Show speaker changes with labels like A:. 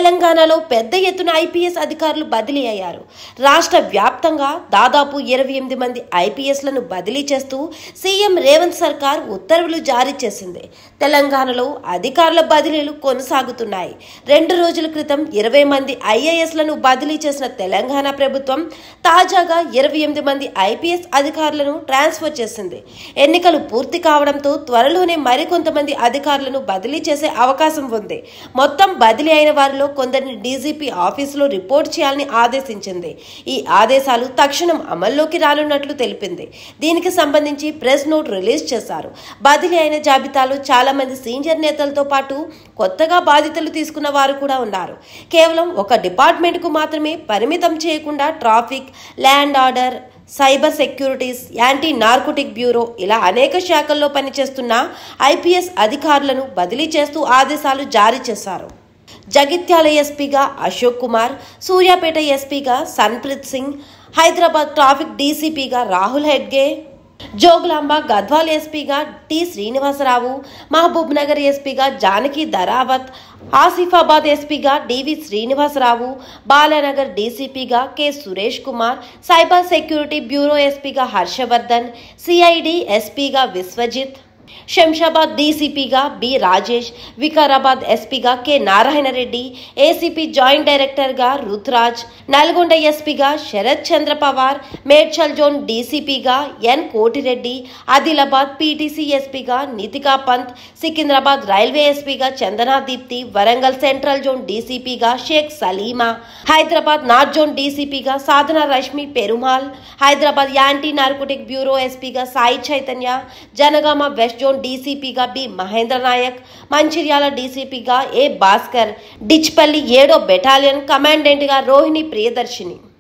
A: తెలంగాణలో పెద్ద ఎత్తున ఐపీఎస్ అధికారులు బదిలీ అయ్యారు రాష్ట్ర వ్యాప్తంగా దాదాపు ఇరవై ఎనిమిది మంది ఐపీఎస్లను బదిలీ చేస్తూ సీఎం రేవంత్ సర్కార్ ఉత్తర్వులు జారీ చేసింది తెలంగాణలో అధికారుల బదిలీలు కొనసాగుతున్నాయి రెండు రోజుల క్రితం ఇరవై మంది ఐఏఎస్లను బదిలీ చేసిన తెలంగాణ ప్రభుత్వం తాజాగా ఇరవై ఎనిమిది మంది ఐపీఎస్ అధికారులను ట్రాన్స్ఫర్ చేసింది ఎన్నికలు పూర్తి కావడంతో త్వరలోనే మరికొంతమంది అధికారులను బదిలీ చేసే అవకాశం ఉంది మొత్తం బదిలీ అయిన వారిలో కొందరిని డీజీపీ ఆఫీసులో రిపోర్ట్ చేయాలని ఆదేశించింది ఈ ఆదేశాలు తక్షణం అమల్లోకి రానున్నట్లు తెలిపింది దీనికి సంబంధించి ప్రెస్ నోట్ రిలీజ్ చేశారు బదిలీ అయిన జాబితాలో చాలా మంది సీనియర్ నేతలతో పాటు కొత్తగా బాధ్యతలు తీసుకున్న వారు కూడా ఉన్నారు కేవలం ఒక డిపార్ట్మెంట్కు మాత్రమే పరిమితం చేయకుండా traffic law and order cyber securities anti narcotic bureau ఇలా అనేక శాఖల్లో పనిచేస్తున్న ఐపీఎస్ అధికారులను బదిలీ చేస్తూ ఆదేశాలు జారీ చేశారు జగిత్యాల ఎస్పీగా అశోక్ కుమార్ సూర్యాపేట ఎస్పీగా సన్ప్రీత్ సింగ్ హైదరాబాద్ ట్రాఫిక్ డీసీపీగా రాహుల్ హెడ్గే జోగులాంబ గద్వాల్ ఎస్పీగా టి శ్రీనివాసరావు మహబూబ్ నగర్ ఎస్పీగా జానకి ధరావత్ ఆసిఫాబాద్ ఎస్పీగా డివి శ్రీనివాసరావు బాలానగర్ డీసీపీగా K Suresh Kumar cyber security bureau ఎస్పీగా హర్షవర్ధన్ సిఐడి ఎస్పీగా విశ్వజిత్ శంషాబాద్ డీసీపీగా బి రాజేష్ వికారాబాద్ ఎస్పీగా కె నారాయణరెడ్డి ఏసీపీ జాయింట్ డైరెక్టర్గా రుతురాజ్ నల్గొండ ఎస్పీగా శరత్ చంద్ర పవార్ మేడ్చల్ జోన్ డీసీపీగా ఎన్ కోటిరెడ్డి ఆదిలాబాద్ పీటీసీ ఎస్పీగా నితికా పంత్ సికింద్రాబాద్ రైల్వే ఎస్పీగా చందనా దీప్తి వరంగల్ సెంట్రల్ జోన్ డీసీపీగా షేక్ సలీమా హైదరాబాద్ నార్త్ జోన్ డీసీపీగా Sadhana Rashmi Perumal Hyderabad anti narcotic bureau ఎస్పీగా సాయి చైతన్య జనగామ వెస్ట్ జోన్ డీసీపీగా బి మహేంద్ర నాయక్ మంచిర్యాల డీసీపీగా ఏ భాస్కర్ డిచ్పల్లి ఏడో బెటాలియన్ కమాండెంట్గా రోహిణి ప్రియదర్శిని